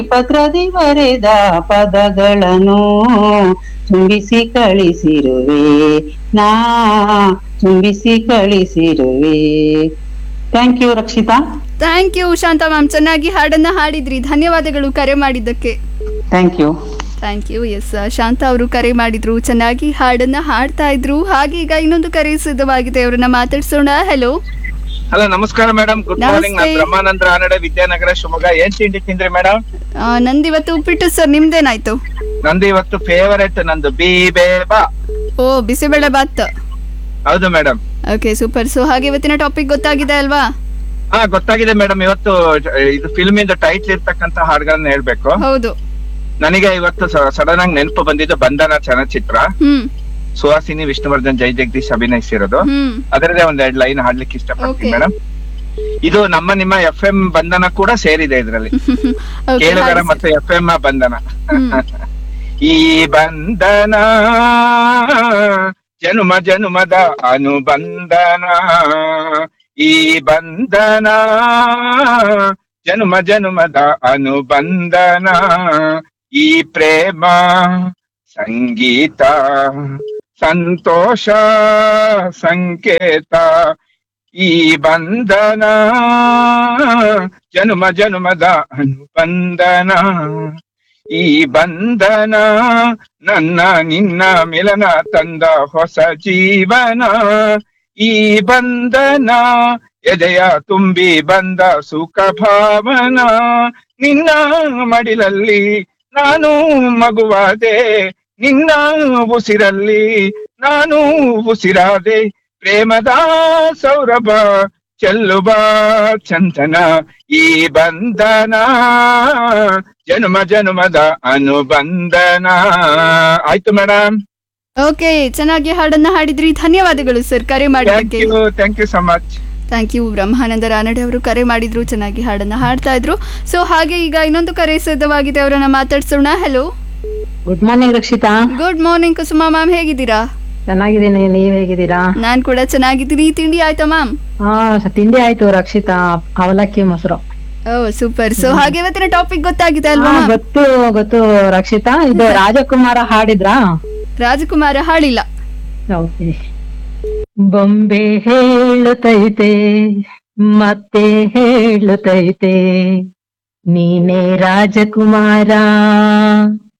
ಪತ್ರದಿ ಬರೆದ ಪದಗಳನ್ನು ತುಂಬಿಸಿ ಕಳಿಸಿರುವೆ ನಾ ತುಂಬಿಸಿ ಕಳಿಸಿರುವೆ thank you Rakshita thank you Shanta ma'am ಚೆನ್ನಾಗಿ ಹಾಡನ್ನ ಹಾಡಿದ್ರಿ ಧನ್ಯವಾದಗಳು ಕರೆ ಮಾಡಿದ್ದಕ್ಕೆ thank you thank you yes Shanta ಅವರು ಕರೆ ಮಾಡಿದ್ರು ಚೆನ್ನಾಗಿ ಹಾಡನ್ನ ಹಾಡ್ತಾ ಇದ್ರು ಹಾಗೆ ಈಗ ಇನ್ನೊಂದು ಕರೆ ಸಿದ್ಧವಾಗಿದೆ ಅವ್ರನ್ನ ಮಾತಾಡ್ಸೋಣ ಹೆಲೋ ಹಲೋ ನಮಸ್ಕಾರ ಮೇಡಮ್ ಗುಡ್ ಮಾರ್ನಿಂಗ್ ನಮಸ್ತೆ. ನಾನು ಬ್ರಹ್ಮಾನಂದ ರಾನಡೆ ವಿದ್ಯಾನಗರ ಶಿವಮೊಗ್ಗ ಏನ್ ತಿಂಡಿ ತಿಂದ್ರಿ ಮೇಡಮ್ ನಂದಿವತ್ತು ಉಪ್ಪಿಟ್ಟು ಸರ್ ನಿಮ್ದೇನಾಯ್ತು ನಂದು ಇವತ್ತು ಫೇವರೇಟ್ ನಂದು ಬಿ ಬಾ ಓ ಬಿಸಿಬೇಳೆ ಬಾತ್ ಹೌದು ಮೇಡಮ್ ಓಕೆ ಸೂಪರ್ ಸೊ ಹಾಗೆ ಇವತ್ತಿನ ಟಾಪಿಕ್ ಗೊತ್ತಾಗಿದೆ ಅಲ್ವಾ ಹಾ ಗೊತ್ತಾಗಿದೆ ಮೇಡಮ್ ಇವತ್ತು ಇದು ಫಿಲ್ಮ್ ಇಂದ ಟೈಟ್ಲ್ ಇರ್ತಕ್ಕಂತ ಹಾಡುಗಳನ್ನ ಹೇಳ್ಬೇಕು ಹೌದು ನನಗೆ ಇವತ್ತು ಸಡನ್ ಆಗಿ ನೆನಪು ಬಂದಿದ್ದು ಬಂಧನ ಚಲನಚಿತ್ರ ಹ್ಮ್ ಸುಹಾಸಿನಿ ವಿಷ್ಣುವರ್ಧನ್ ಜೈ ಜಗದೀಶ್ ಅಭಿನಯಿಸಿರೋದು ಹ್ಮ್ ಅದರದೇ ಒಂದ್ ಎರಡ್ ಲೈನ್ ಹಾಡ್ಲಿಕ್ಕೆ ಇಷ್ಟಪಡ್ತೀನಿ Okay. ಮೇಡಮ್ ಇದು ನಮ್ಮ ನಿಮ್ಮ ಎಫ್ ಎಂ ಬಂಧನ ಕೂಡ ಸೇರಿದೆ ಇದರಲ್ಲಿ Okay, ಕೇಳುಗರ ಹಾಡಿ ಮತ್ತು ಎಫ್ ಎಂ ಬಂಧನ ಹ್ಮ್. ಈ ಬಂಧನ ಜನುಮ ಜನುಮದ ಅನುಬಂಧನ ಈ ಬಂಧನ ಜನುಮ ಜನುಮದ ಅನುಬಂಧನ ಈ ಪ್ರೇಮ ಸಂಗೀತ ಸಂತೋಷ ಸಂಕೇತ ಈ ಬಂಧನ ಜನುಮ ಜನುಮದ ಅನುಬಂಧನ ಈ ಬಂಧನ ನನ್ನ ನಿನ್ನ ಮಿಲನ ತಂದ ಹೊಸ ಜೀವನ ಈ ಬಂಧನ ಎದೆಯ ತುಂಬಿ ಬಂದ ಸುಖ ಭಾವನ ನಿನ್ನ ಮಡಿಲಲ್ಲಿ ನಾನು ಮಗುವಾದೆ ನಿನ್ನ ಉಸಿರಲ್ಲಿ ನಾನು ಉಸಿರಾದೆ ಪ್ರೇಮದ ಸೌರಭ ಚೆಲ್ಲುವ ಚಂದನ ಈ ಬಂಧನ ಜನುಮ ಜನುಮದ ಅನುಬಂಧನ ಆಯ್ತು ಮೇಡಮ್ ಓಕೆ ಚೆನ್ನಾಗಿ ಹಾಡನ್ನ ಹಾಡಿದ್ರಿ ಧನ್ಯವಾದಗಳು ಸರ್ ಕರೆ ಥ್ಯಾಂಕ್ ಮಾಡಿದ್ದಕ್ಕೆ you thank you so much thank you Brahmananda Ranade ಅವರು ಕರೆ ಮಾಡಿದ್ರು ಚೆನ್ನಾಗಿ ಹಾಡನ್ನ ಹಾಡ್ತಾ ಇದ್ರು ಸೊ ಹಾಗೆ ಈಗ ಇನ್ನೊಂದು ಕರೆ ಸಿದ್ಧವಾಗಿದೆ ಅವರನ್ನ ಮಾತಾಡ್ಸೋಣ hello good morning Rakshita good morning Kusuma ma'am ಹೇಗಿದ್ದೀರಾ ಚೆನ್ನಾಗಿದ್ದೀನಿ ನೀವ್ ಹೇಗಿದ್ದೀರಾ ನಾನ್ ಕೂಡ ಚೆನ್ನಾಗಿದ್ದೀನಿ ತಿಂಡಿ ಆಯ್ತಾ ಮ್ಯಾಮ್ ಹಾ ತಿಂಡಿ ಆಯ್ತು ರಕ್ಷಿತಾ ಅವಲಕ್ಕಿ ಮೊಸರು ಓ ಸೂಪರ್ ಸೊ ಹಾಗೆ ಇವತ್ತಿನ ಟಾಪಿಕ್ ಗೊತ್ತಾಗಿದೆ ಅಲ್ವಾ ಹಾ, ma'am? ಗೊತ್ತು ಗೊತ್ತು ರಕ್ಷಿತಾ ಇದು ರಾಜಕುಮಾರ ಹಾಡಿದ್ರಾ ರಾಜಕುಮಾರ ಹಾಡಿಲ್ಲ ಓಕೆ. ಬೊಂಬೆ ಹೇಳುತ್ತೈತೆ ಮತ್ತೆ ಹೇಳುತ್ತೈತೆ ನೀನೇ ರಾಜಕುಮಾರ